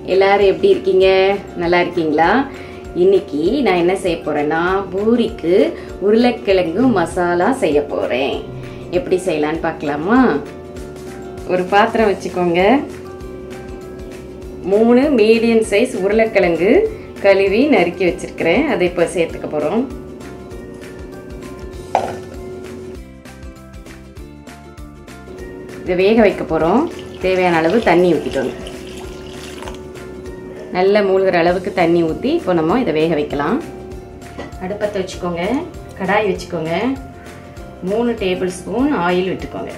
எல்லாரும் எப்படி இருக்கீங்க நல்லா இருக்கீங்களா இன்னைக்கு நான் என்ன செய்ய போறேன்னா பூரிக்கு உருளைக்கிழங்கு மசாலா செய்ய போறேன் எப்படி செய்யலான்னு பார்க்கலாமா ஒரு பாத்திரம் வச்சுக்கோங்க மூணு மீடியம் சைஸ் உருளைக்கிழங்கு கழுவி நறுக்கி வச்சிருக்கிறேன் அதை இப்போ சேர்த்துக்க போகிறோம் இதை வேக வைக்க போகிறோம் தேவையான அளவு தண்ணி ஊற்றிக்கோங்க நல்ல மூழ்கிற அளவுக்கு தண்ணி ஊற்றி இப்போ நம்ம இதை வேக வைக்கலாம் அடுப்பத்தை வச்சுக்கோங்க கடாய் வச்சுக்கோங்க மூணு டேபிள் ஸ்பூன் ஆயில் விட்டுக்கோங்க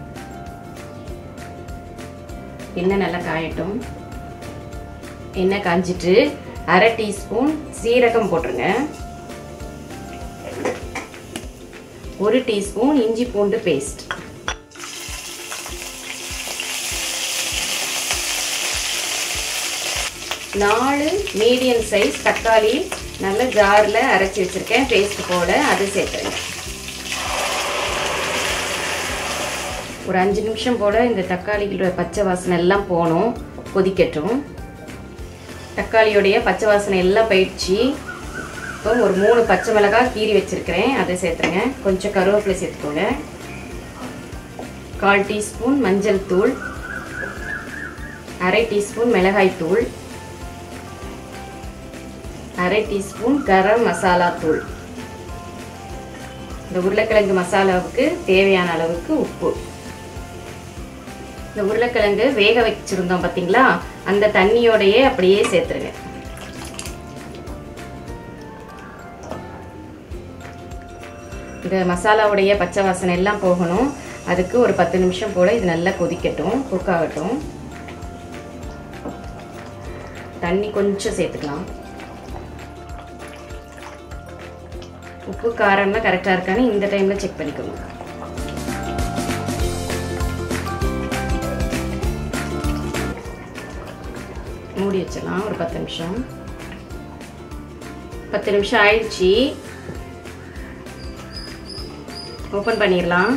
எண்ணெய் நல்லா காயட்டும் எண்ணெய் காஞ்சிட்டு அரை டீஸ்பூன் சீரகம் போட்டுருங்க ஒரு டீஸ்பூன் இஞ்சி பூண்டு பேஸ்ட் நாலு மீடியம் சைஸ் தக்காளி நல்ல ஜாரில் அரைச்சி வச்சுருக்கேன் பேஸ்ட் போல அது சேர்த்துருங்க ஒரு அஞ்சு நிமிஷம் போல் இந்த தக்காளிகளோட பச்சை வாசனை எல்லாம் போகணும் கொதிக்கட்டும் தக்காளியோடைய பச்சை வாசனை எல்லாம் போயிடுச்சு இப்போ ஒரு மூணு பச்சை மிளகாய் கீறி வச்சுருக்கிறேன் அதை சேர்த்துருங்க கொஞ்சம் கருவேப்பிலை சேர்த்துக்கோங்க கால் டீஸ்பூன் மஞ்சள் தூள் அரை டீஸ்பூன் மிளகாய் தூள் அரை டீஸ்பூன் கரம் மசாலா தூள் இந்த உருளைக்கிழங்கு மசாலாவுக்கு தேவையான அளவுக்கு உப்பு இந்த உருளைக்கிழங்கு வேக வச்சிருந்தோம் பார்த்தீங்களா அந்த தண்ணியோடையே அப்படியே சேர்த்துருங்க இந்த மசாலாவுடைய பச்சை வாசனை எல்லாம் போகணும் அதுக்கு ஒரு பத்து நிமிஷம் போல் இது நல்லா கொதிக்கட்டும் குக் ஆகட்டும் தண்ணி கொஞ்சம் சேர்த்துக்கலாம் உப்பு காரம்லாம் கரெக்டாக இருக்கான்னு இந்த டைமில் செக் பண்ணிக்கணும் மூடி வச்சிடலாம் ஒரு பத்து நிமிஷம் பத்து நிமிஷம் ஆயிடுச்சு ஓப்பன் பண்ணிடலாம்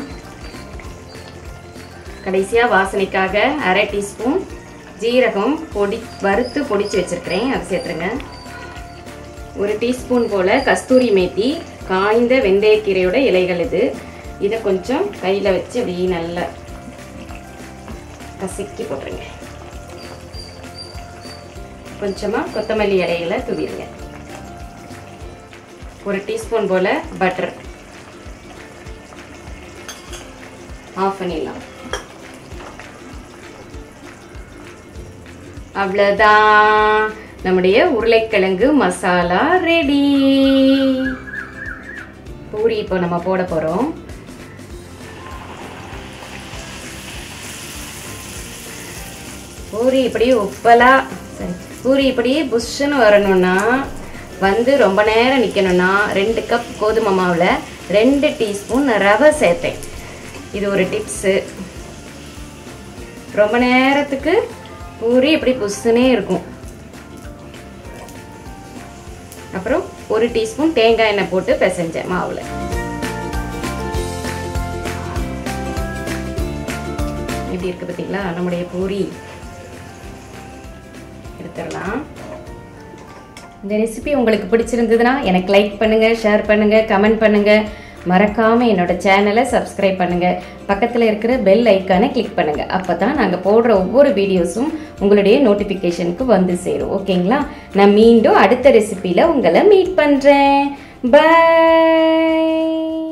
கடைசியாக வாசனைக்காக அரை டீஸ்பூன் ஜீரகம் பொடி வறுத்து பொடிச்சு வச்சுருக்கிறேன் அதை சேர்த்துருங்க ஒரு டீஸ்பூன் போல் கஸ்தூரி மேத்தி காய்ந்த வெந்தயக்கீரையோட இலைகள் இது இதை கொஞ்சம் கையில் வச்சு அப்படியே நல்லா கசக்கி போட்டுருங்க கொஞ்சமாக கொத்தமல்லி இலைகளை தூவிடுங்க ஒரு டீஸ்பூன் போல் பட்டர் ஆஃப் பண்ணிடலாம் அவ்வளோதான் நம்முடைய உருளைக்கிழங்கு மசாலா ரெடி பூரி இப்போ நம்ம போட போகிறோம் பூரி இப்படி உப்பலா சரி பூரி இப்படி புஷ்ஷுன்னு வரணும்னா வந்து ரொம்ப நேரம் நிற்கணும்னா ரெண்டு கப் கோதுமை மாவில் ரெண்டு டீஸ்பூன் ரவை சேர்த்தேன் இது ஒரு டிப்ஸு ரொம்ப நேரத்துக்கு பூரி இப்படி புஷ்ஷுனே இருக்கும் அப்புறம் ஒரு டீஸ்பூன் தேங்காய் எண்ணெய் போட்டு பிசைஞ்சேன் மாவில் இப்படி இருக்கு பார்த்தீங்களா நம்முடைய பூரி எடுத்துடலாம் இந்த ரெசிபி உங்களுக்கு பிடிச்சிருந்ததுன்னா எனக்கு லைக் பண்ணுங்க ஷேர் பண்ணுங்க கமெண்ட் பண்ணுங்க மறக்காம என்னோட சேனலை சப்ஸ்கிரைப் பண்ணுங்க பக்கத்தில் இருக்கிற பெல் ஐக்கானை கிளிக் பண்ணுங்க அப்பதான் நாங்கள் போடுற ஒவ்வொரு வீடியோஸும் உங்களுடைய நோட்டிஃபிகேஷனுக்கு வந்து சேரும் ஓகேங்களா நான் மீண்டும் அடுத்த ரெசிபியில் உங்களை மீட் பண்ணுறேன் பை